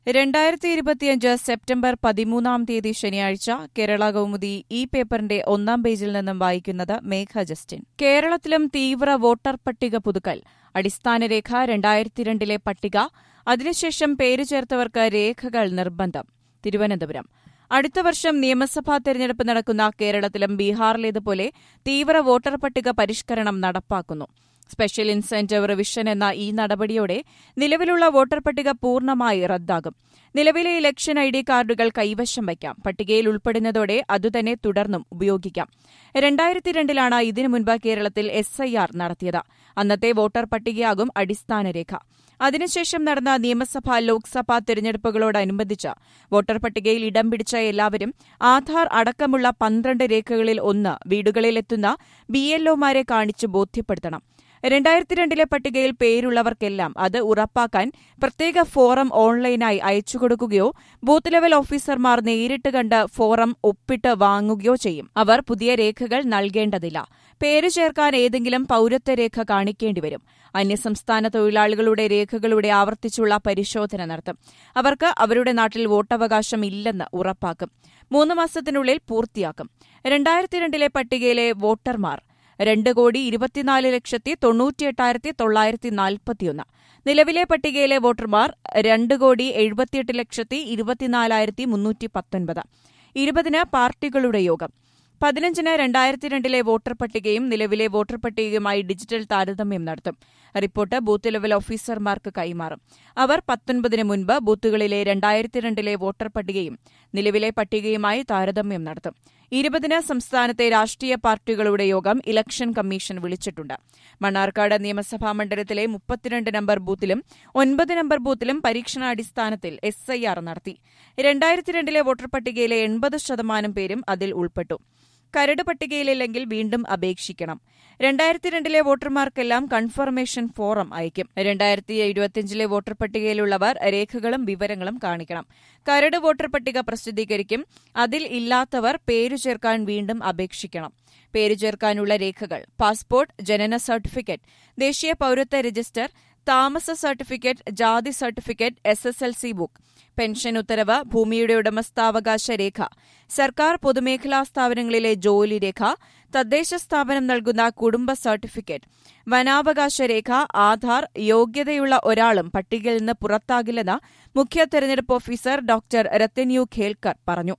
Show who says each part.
Speaker 1: രണ്ടായിരത്തി ഇരുപത്തിയഞ്ച് സെപ്റ്റംബർ പതിമൂന്നാം തീയതി ശനിയാഴ്ച കേരള കൗമുദി ഈ പേപ്പറിന്റെ ഒന്നാം പേജിൽ നിന്നും വായിക്കുന്നത് മേഘ ജസ്റ്റിൻ കേരളത്തിലും തീവ്ര വോട്ടർ പട്ടിക പുതുക്കൽ അടിസ്ഥാനരേഖ രണ്ടായിരത്തി രണ്ടിലെ പട്ടിക അതിനുശേഷം പേരു ചേർത്തവർക്ക് രേഖകൾ നിർബന്ധം തിരുവനന്തപുരം അടുത്ത വർഷം നിയമസഭാ തെരഞ്ഞെടുപ്പ് നടക്കുന്ന കേരളത്തിലും ബീഹാറിലേതുപോലെ തീവ്ര വോട്ടർ പട്ടിക പരിഷ്കരണം നടപ്പാക്കുന്നു സ്പെഷ്യൽ ഇൻസെന്റീവ് റിവിഷൻ എന്ന ഈ നടപടിയോടെ നിലവിലുള്ള വോട്ടർ പട്ടിക പൂർണ്ണമായി റദ്ദാകും നിലവിലെ ഇലക്ഷൻ ഐ ഡി കാർഡുകൾ കൈവശം വയ്ക്കാം പട്ടികയിൽ ഉൾപ്പെടുന്നതോടെ അതുതന്നെ തുടർന്നും ഉപയോഗിക്കാം രണ്ടായിരത്തി രണ്ടിലാണ് ഇതിനു മുൻപ് കേരളത്തിൽ എസ് ഐ ആർ നടത്തിയത് അന്നത്തെ വോട്ടർ പട്ടികയാകും അടിസ്ഥാനരേഖ അതിനുശേഷം നടന്ന നിയമസഭാ ലോക്സഭാ തെരഞ്ഞെടുപ്പുകളോടനുബന്ധിച്ച് വോട്ടർ പട്ടികയിൽ ഇടം പിടിച്ച എല്ലാവരും ആധാർ അടക്കമുള്ള പന്ത്രണ്ട് രേഖകളിൽ ഒന്ന് വീടുകളിലെത്തുന്ന ബിഎൽഒമാരെ കാണിച്ച് ബോധ്യപ്പെടുത്തണം രണ്ടായിരത്തി രണ്ടിലെ പട്ടികയിൽ പേരുള്ളവർക്കെല്ലാം അത് ഉറപ്പാക്കാൻ പ്രത്യേക ഫോറം ഓൺലൈനായി അയച്ചുകൊടുക്കുകയോ ബൂത്ത് ലെവൽ ഓഫീസർമാർ നേരിട്ട് കണ്ട് ഫോറം ഒപ്പിട്ട് വാങ്ങുകയോ ചെയ്യും അവർ പുതിയ രേഖകൾ നൽകേണ്ടതില്ല പേര് ചേർക്കാൻ ഏതെങ്കിലും പൌരത്വ രേഖ കാണിക്കേണ്ടിവരും അന്യസംസ്ഥാന തൊഴിലാളികളുടെ രേഖകളുടെ ആവർത്തിച്ചുള്ള പരിശോധന നടത്തും അവർക്ക് അവരുടെ നാട്ടിൽ വോട്ടവകാശം ഇല്ലെന്ന് ഉറപ്പാക്കും മൂന്ന് മാസത്തിനുള്ളിൽ പൂർത്തിയാക്കും രണ്ടായിരത്തി രണ്ടിലെ പട്ടികയിലെ വോട്ടർമാർ രണ്ട് കോടി ഇരുപത്തിനാല് ലക്ഷത്തി തൊണ്ണൂറ്റിയെട്ടായിരത്തി തൊള്ളായിരത്തി നാൽപ്പത്തിയൊന്ന് നിലവിലെ പട്ടികയിലെ വോട്ടർമാർ രണ്ട് കോടി എഴുപത്തിയെട്ട് ലക്ഷത്തി ഇരുപത്തിനാലായിരത്തി മുന്നൂറ്റി പത്തൊൻപത് ഇരുപതിന് പാർട്ടികളുടെ യോഗം പതിനഞ്ചിന് രണ്ടായിരത്തി രണ്ടിലെ വോട്ടർ പട്ടികയും നിലവിലെ വോട്ടർ പട്ടികയുമായി ഡിജിറ്റൽ താരതമ്യം നടത്തും റിപ്പോർട്ട് ബൂത്ത് ലെവൽ ഓഫീസർമാർക്ക് കൈമാറും അവർ പത്തൊൻപതിന് മുൻപ് ബൂത്തുകളിലെ രണ്ടായിരത്തി രണ്ടിലെ വോട്ടർ പട്ടികയും നിലവിലെ പട്ടികയുമായി താരതമ്യം നടത്തും ഇരുപതിന് സംസ്ഥാനത്തെ രാഷ്ട്രീയ പാർട്ടികളുടെ യോഗം ഇലക്ഷൻ കമ്മീഷൻ വിളിച്ചിട്ടുണ്ട് മണ്ണാർക്കാട് നിയമസഭാ മണ്ഡലത്തിലെ മുപ്പത്തിരണ്ട് നമ്പർ ബൂത്തിലും ഒൻപത് നമ്പർ ബൂത്തിലും പരീക്ഷണാടിസ്ഥാനത്തിൽ എസ് ഐ ആർ നടത്തി രണ്ടായിരത്തി രണ്ടിലെ വോട്ടർ പട്ടികയിലെ എൺപത് ശതമാനം പേരും അതിൽ ഉൾപ്പെട്ടു കരട് പട്ടികയിലില്ലെങ്കിൽ വീണ്ടും അപേക്ഷിക്കണം രണ്ടായിരത്തി രണ്ടിലെ വോട്ടർമാർക്കെല്ലാം കൺഫർമേഷൻ ഫോറം അയക്കും രണ്ടായിരത്തി ഇരുപത്തിയഞ്ചിലെ വോട്ടർ പട്ടികയിലുള്ളവർ രേഖകളും വിവരങ്ങളും കാണിക്കണം കരട് വോട്ടർ പട്ടിക പ്രസിദ്ധീകരിക്കും അതിൽ ഇല്ലാത്തവർ പേരു ചേർക്കാൻ വീണ്ടും അപേക്ഷിക്കണം പേരു ചേർക്കാനുള്ള രേഖകൾ പാസ്പോർട്ട് ജനന സർട്ടിഫിക്കറ്റ് ദേശീയ പൌരത്വ രജിസ്റ്റർ താമസ സർട്ടിഫിക്കറ്റ് ജാതി certificate S S L C book pension ഉത്തരവ് ഭൂമിയുടെ ഉടമസ്ഥാവകാശ രേഖ സർക്കാർ പൊതുമേഖലാ സ്ഥാപനങ്ങളിലെ ജോലി രേഖ തദ്ദേശ സ്ഥാപനം നൽകുന്ന കുടുംബ സർട്ടിഫിക്കറ്റ് വനാവകാശ രേഖ ആധാർ യോഗ്യതയുള്ള ഒരാളും പട്ടികയിൽ നിന്ന് പുറത്താകില്ലെന്ന് മുഖ്യ തെരഞ്ഞെടുപ്പ് ഓഫീസർ ഡോക്ടർ രത്തന്യു ഖേൽക്കർ പറഞ്ഞു